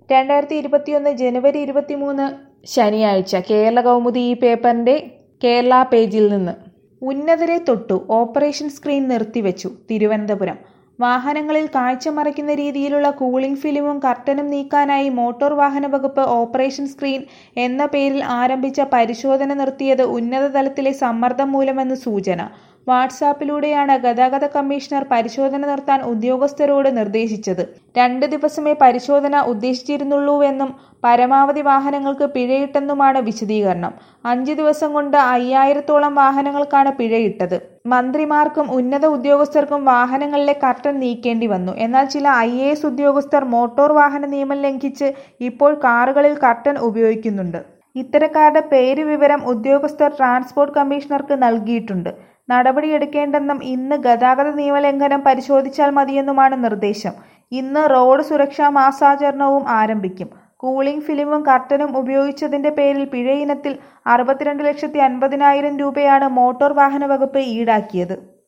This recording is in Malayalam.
രണ്ടായിരത്തി ഇരുപത്തിയൊന്ന് ജനുവരി ഇരുപത്തിമൂന്ന് ശനിയാഴ്ച കേരള കൗമുദി ഈ പേപ്പറിന്റെ കേരള പേജിൽ നിന്ന് ഉന്നതരെ തൊട്ടു ഓപ്പറേഷൻ സ്ക്രീൻ നിർത്തിവെച്ചു തിരുവനന്തപുരം വാഹനങ്ങളിൽ കാഴ്ച മറയ്ക്കുന്ന രീതിയിലുള്ള കൂളിംഗ് ഫിലിമും കർട്ടനും നീക്കാനായി മോട്ടോർ വാഹന വകുപ്പ് ഓപ്പറേഷൻ സ്ക്രീൻ എന്ന പേരിൽ ആരംഭിച്ച പരിശോധന നിർത്തിയത് ഉന്നത തലത്തിലെ സമ്മർദ്ദം മൂലമെന്ന് സൂചന വാട്സാപ്പിലൂടെയാണ് ഗതാഗത കമ്മീഷണർ പരിശോധന നിർത്താൻ ഉദ്യോഗസ്ഥരോട് നിർദ്ദേശിച്ചത് രണ്ട് ദിവസമേ പരിശോധന ഉദ്ദേശിച്ചിരുന്നുള്ളൂവെന്നും പരമാവധി വാഹനങ്ങൾക്ക് പിഴയിട്ടെന്നുമാണ് വിശദീകരണം അഞ്ച് ദിവസം കൊണ്ട് അയ്യായിരത്തോളം വാഹനങ്ങൾക്കാണ് പിഴയിട്ടത് മന്ത്രിമാർക്കും ഉന്നത ഉദ്യോഗസ്ഥർക്കും വാഹനങ്ങളിലെ കർട്ടൻ നീക്കേണ്ടി വന്നു എന്നാൽ ചില ഐ എ എസ് ഉദ്യോഗസ്ഥർ മോട്ടോർ വാഹന നിയമം ലംഘിച്ച് ഇപ്പോൾ കാറുകളിൽ കർട്ടൻ ഉപയോഗിക്കുന്നുണ്ട് ഇത്തരക്കാരുടെ പേര് വിവരം ഉദ്യോഗസ്ഥർ ട്രാൻസ്പോർട്ട് കമ്മീഷണർക്ക് നൽകിയിട്ടുണ്ട് നടപടിയെടുക്കേണ്ടെന്നും ഇന്ന് ഗതാഗത നിയമലംഘനം പരിശോധിച്ചാൽ മതിയെന്നുമാണ് നിർദ്ദേശം ഇന്ന് റോഡ് സുരക്ഷാ മാസാചരണവും ആരംഭിക്കും കൂളിംഗ് ഫിലിമും കർട്ടനും ഉപയോഗിച്ചതിന്റെ പേരിൽ പിഴയിനത്തിൽ അറുപത്തിരണ്ട് ലക്ഷത്തി അൻപതിനായിരം രൂപയാണ് മോട്ടോർ വാഹന വകുപ്പ് ഈടാക്കിയത്